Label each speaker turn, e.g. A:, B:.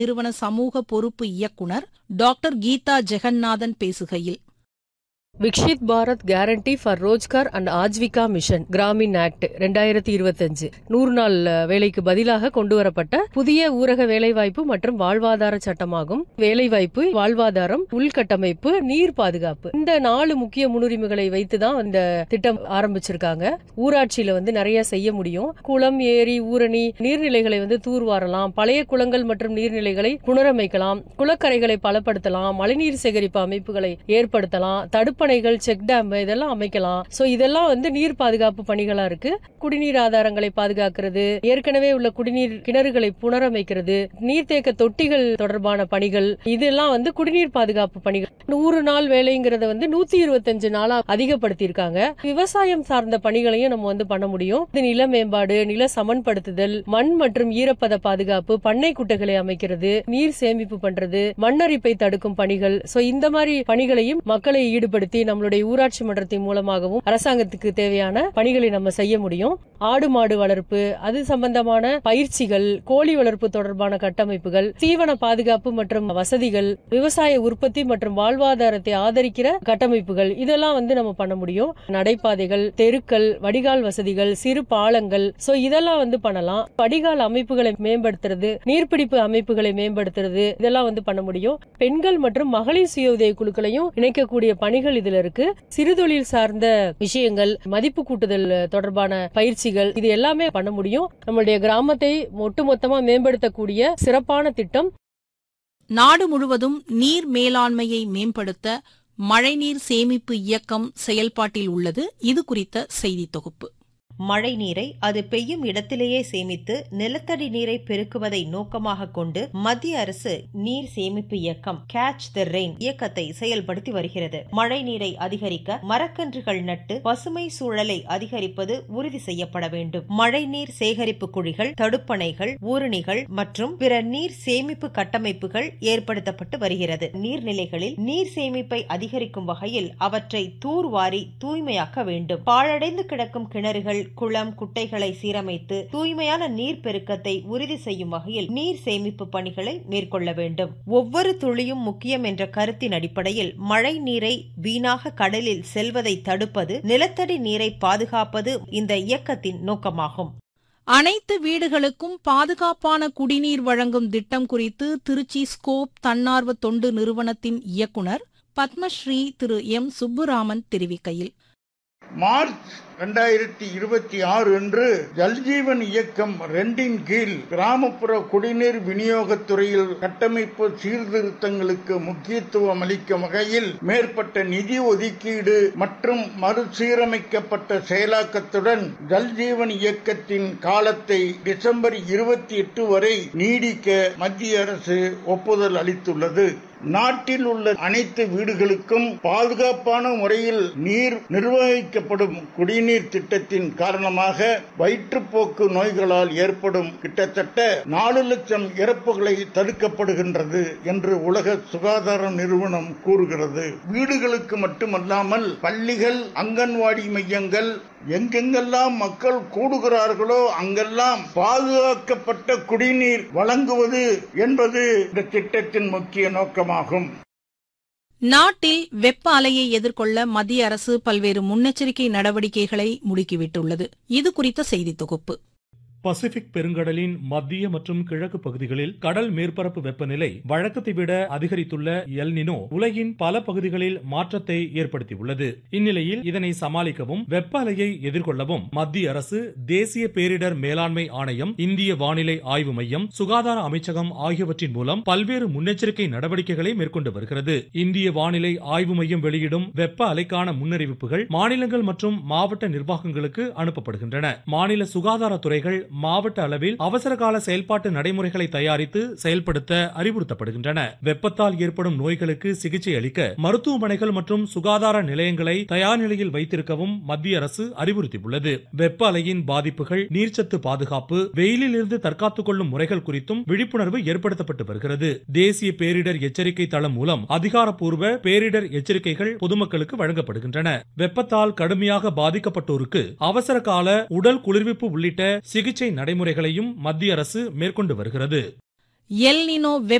A: நிறுவன சமூக பொறுப்பு இயக்குனர் டாக்டர் கீதா ஜெகநாதன் பேசுகையில்
B: Viksit Bharat guarantee for Rozgar and Ajeevika mission Gramin act ரெண்டாயிரத்தி இருபத்தஞ்சு நூறு நாள் அஹ், வேலைக்கு பதிலாக கொண்டு வரப்பட்ட புதிய ஊரக வேலைவாய்ப்பு மற்றும் வாழ்வாதார சட்டமாகும் வேலைவாய்ப்பு வாழ்வாதாரம் உள்கட்டமைப்பு நீர் பாதுகாப்பு இந்த நாலு முக்கிய முன்னுரிமைகளை வைத்துதான் இந்த திட்டம் ஆரம்பிச்சிருக்காங்க ஊராட்சியில வந்து நிறைய செய்ய முடியும் குளம் ஏரி ஊரணி நீர்நிலைகளை வந்து தூர்வாரலாம் பழைய குளங்கள் மற்றும் நீர்நிலைகளை புனரமைக்கலாம் குளக்கரைகளை பலப்படுத்தலாம் மழைநீர் சேகரிப்பு அமைப்புகளை ஏற்படுத்தலாம் தடுப்பணைகள் செக் டேம் இதெல்லாம் அமைக்கலாம் சோ இதெல்லாம் வந்து நீர் பாதுகாப்பு பணிகளா இருக்கு குடிநீர் ஆதாரங்களை பாதுகாக்கிறது ஏற்கனவே உள்ள குடிநீர் கிணறுகளை புனரமைக்கிறது நீர்த்தேக்க தொட்டிகள் தொடர்பான பணிகள் இதெல்லாம் வந்து குடிநீர் பாதுகாப்பு பணிகள் நூறு நாள் வேலைங்கிறத வந்து நூத்தி இருபத்தஞ்சு நாளா அதிகப்படுத்தியிருக்காங்க விவசாயம் சார்ந்த பணிகளையும் நம்ம வந்து பண்ண முடியும் இது நில மேம்பாடு நில சமன்படுத்துதல் மண் மற்றும் ஈரப்பத பாதுகாப்பு பண்ணை குட்டைகளை அமைக்கிறது நீர் சேமிப்பு பண்றது மண்ணரிப்பை தடுக்கும் பணிகள் சோ இந்த மாதிரி பணிகளையும் மக்களை ஈடுபடுத்தி நம்மளுடைய ஊராட்சி மன்றத்தின் மூலமாகவும் அரசாங்கத்துக்கு தேவையான பணிகளை நம்ம செய்ய முடியும் ஆடு மாடு வளர்ப்பு அது சம்பந்தமான பயிற்சிகள் கோழி வளர்ப்பு தொடர்பான கட்டமைப்புகள் தீவன பாதுகாப்பு மற்றும் வசதிகள் விவசாய உற்பத்தி மற்றும் வாழ்வாதாரத்தை ஆதரிக்கிற கட்டமைப்புகள் இதெல்லாம் வந்து நம்ம பண்ண முடியும் நடைபாதைகள் தெருக்கள் வடிகால் வசதிகள் சிறு பாலங்கள் சோ இதெல்லாம் வந்து பண்ணலாம் வடிகால் அமைப்புகளை மேம்படுத்துறது நீர்பிடிப்பு அமைப்புகளை மேம்படுத்துறது இதெல்லாம் வந்து பண்ண முடியும் பெண்கள் மற்றும் மகளிர் சுய உதவி குழுக்களையும் இணைக்கக்கூடிய பணிகள் இதுல இருக்கு சிறுதொழில் சார்ந்த விஷயங்கள் மதிப்பு கூட்டுதல் தொடர்பான பயிற்சிகள் இது எல்லாமே பண்ண முடியும் நம்மளுடைய கிராமத்தை ஒட்டுமொத்தமா மேம்படுத்தக்கூடிய சிறப்பான திட்டம்
A: நாடு முழுவதும் நீர் மேலாண்மையை மேம்படுத்த மழைநீர் சேமிப்பு இயக்கம் செயல்பாட்டில் உள்ளது இது குறித்த செய்தி தொகுப்பு
C: மழை நீரை அது பெய்யும் இடத்திலேயே சேமித்து நிலத்தடி நீரை பெருக்குவதை நோக்கமாக கொண்டு மத்திய அரசு நீர் சேமிப்பு இயக்கம் கேட்ச் த ரெயின் இயக்கத்தை செயல்படுத்தி வருகிறது மழை நீரை அதிகரிக்க மரக்கன்றுகள் நட்டு பசுமை சூழலை அதிகரிப்பது உறுதி செய்யப்பட வேண்டும் மழை நீர் சேகரிப்பு குழிகள் தடுப்பணைகள் ஊருணிகள் மற்றும் பிற நீர் சேமிப்பு கட்டமைப்புகள் ஏற்படுத்தப்பட்டு வருகிறது நீர்நிலைகளில் நீர் சேமிப்பை அதிகரிக்கும் வகையில் அவற்றை தூர்வாரி தூய்மையாக்க வேண்டும் பாழடைந்து கிடக்கும் கிணறுகள் குளம் குட்டைகளை சீரமைத்து தூய்மையான நீர் பெருக்கத்தை உறுதி செய்யும் வகையில் நீர் சேமிப்பு பணிகளை மேற்கொள்ள வேண்டும் ஒவ்வொரு துளியும் முக்கியம் என்ற கருத்தின் அடிப்படையில் மழை நீரை வீணாக கடலில் செல்வதை தடுப்பது நிலத்தடி நீரை பாதுகாப்பது இந்த இயக்கத்தின் நோக்கமாகும்
A: அனைத்து வீடுகளுக்கும் பாதுகாப்பான குடிநீர் வழங்கும் திட்டம் குறித்து திருச்சி ஸ்கோப் தன்னார்வ தொண்டு நிறுவனத்தின் இயக்குனர் பத்மஸ்ரீ திரு எம் சுப்புராமன் தெரிவிக்கையில்
D: மார்ச் ரெண்டாயிரத்தி இருபத்தி ஆறு அன்று ஜல்ஜீவன் இயக்கம் ரெண்டின் கீழ் கிராமப்புற குடிநீர் விநியோகத் துறையில் கட்டமைப்பு சீர்திருத்தங்களுக்கு முக்கியத்துவம் அளிக்கும் வகையில் மேற்பட்ட நிதி ஒதுக்கீடு மற்றும் மறுசீரமைக்கப்பட்ட செயலாக்கத்துடன் ஜல்ஜீவன் இயக்கத்தின் காலத்தை டிசம்பர் இருபத்தி எட்டு வரை நீடிக்க மத்திய அரசு ஒப்புதல் அளித்துள்ளது நாட்டில் உள்ள அனைத்து வீடுகளுக்கும் பாதுகாப்பான முறையில் நீர் நிர்வகிக்கப்படும் குடிநீர் திட்டத்தின் காரணமாக வயிற்றுப்போக்கு நோய்களால் ஏற்படும் கிட்டத்தட்ட நாலு லட்சம் இறப்புகளை தடுக்கப்படுகின்றது என்று உலக சுகாதார நிறுவனம் கூறுகிறது வீடுகளுக்கு மட்டுமல்லாமல் பள்ளிகள் அங்கன்வாடி மையங்கள் எங்கெங்கெல்லாம் மக்கள் கூடுகிறார்களோ அங்கெல்லாம் பாதுகாக்கப்பட்ட குடிநீர் வழங்குவது என்பது இந்த திட்டத்தின் முக்கிய நோக்கமாகும்
A: நாட்டில் வெப்ப அலையை எதிர்கொள்ள மத்திய அரசு பல்வேறு முன்னெச்சரிக்கை நடவடிக்கைகளை முடுக்கிவிட்டுள்ளது இது குறித்த செய்தி தொகுப்பு
E: பசிபிக் பெருங்கடலின் மத்திய மற்றும் கிழக்கு பகுதிகளில் கடல் மேற்பரப்பு வெப்பநிலை வழக்கத்தை விட அதிகரித்துள்ள எல்னினோ உலகின் பல பகுதிகளில் மாற்றத்தை ஏற்படுத்தியுள்ளது இந்நிலையில் இதனை சமாளிக்கவும் வெப்ப அலையை எதிர்கொள்ளவும் மத்திய அரசு தேசிய பேரிடர் மேலாண்மை ஆணையம் இந்திய வானிலை ஆய்வு மையம் சுகாதார அமைச்சகம் ஆகியவற்றின் மூலம் பல்வேறு முன்னெச்சரிக்கை நடவடிக்கைகளை மேற்கொண்டு வருகிறது இந்திய வானிலை ஆய்வு மையம் வெளியிடும் வெப்ப அலைக்கான முன்னறிவிப்புகள் மாநிலங்கள் மற்றும் மாவட்ட நிர்வாகங்களுக்கு அனுப்பப்படுகின்றன மாநில சுகாதாரத்துறைகள் மாவட்ட அளவில் அவசர கால செயல்பாட்டு நடைமுறைகளை தயாரித்து செயல்படுத்த அறிவுறுத்தப்படுகின்றன வெப்பத்தால் ஏற்படும் நோய்களுக்கு சிகிச்சை அளிக்க மருத்துவமனைகள் மற்றும் சுகாதார நிலையங்களை தயார் நிலையில் வைத்திருக்கவும் மத்திய அரசு அறிவுறுத்தியுள்ளது வெப்ப அலையின் பாதிப்புகள் நீர்ச்சத்து பாதுகாப்பு வெயிலில் இருந்து தற்காத்துக் கொள்ளும் முறைகள் குறித்தும் விழிப்புணர்வு ஏற்படுத்தப்பட்டு வருகிறது தேசிய பேரிடர் எச்சரிக்கை தளம் மூலம் அதிகாரப்பூர்வ பேரிடர் எச்சரிக்கைகள் பொதுமக்களுக்கு வழங்கப்படுகின்றன வெப்பத்தால் கடுமையாக பாதிக்கப்பட்டோருக்கு அவசர கால உடல் குளிர்விப்பு உள்ளிட்ட சிகிச்சை நடைமுறைகளையும் மத்திய அரசு மேற்கொண்டு வருகிறது
A: எல்னினோ